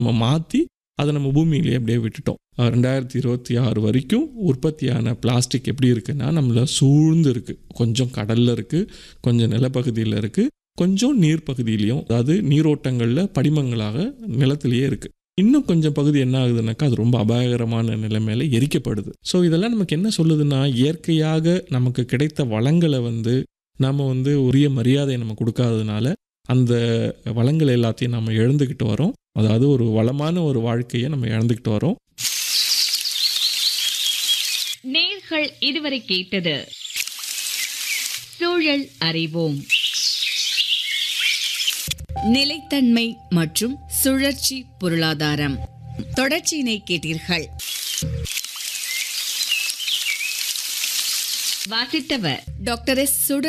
நம்ம மாற்றி அதை நம்ம பூமியிலே அப்படியே விட்டுட்டோம் அஹ் ரெண்டாயிரத்தி இருபத்தி ஆறு வரைக்கும் உற்பத்தியான பிளாஸ்டிக் எப்படி இருக்குன்னா நம்மள சூழ்ந்து இருக்குது கொஞ்சம் கடலில் இருக்குது கொஞ்சம் நிலப்பகுதியில் இருக்குது கொஞ்சம் நீர் பகுதியிலையும் அதாவது நீரோட்டங்களில் படிமங்களாக நிலத்திலேயே இருக்குது இன்னும் கொஞ்சம் பகுதி என்ன ஆகுதுனாக்கா அது ரொம்ப அபாயகரமான நிலைமையில எரிக்கப்படுது ஸோ இதெல்லாம் நமக்கு என்ன சொல்லுதுன்னா இயற்கையாக நமக்கு கிடைத்த வளங்களை வந்து நாம் வந்து உரிய மரியாதை நம்ம கொடுக்காததுனால அந்த வளங்கள் எல்லாத்தையும் நம்ம இழந்துக்கிட்டு வரோம் அதாவது ஒரு வளமான ஒரு வாழ்க்கையை நம்ம இழந்துக்கிட்டு வரோம் நேர்கள் இதுவரை கேட்டது சூழல் அறிவோம் நிலைத்தன்மை மற்றும் சுழற்சி பொருளாதாரம் தொடர்ச்சியினை கேட்டீர்கள் வாசித்தவர் டாக்டர் எஸ் சுடர்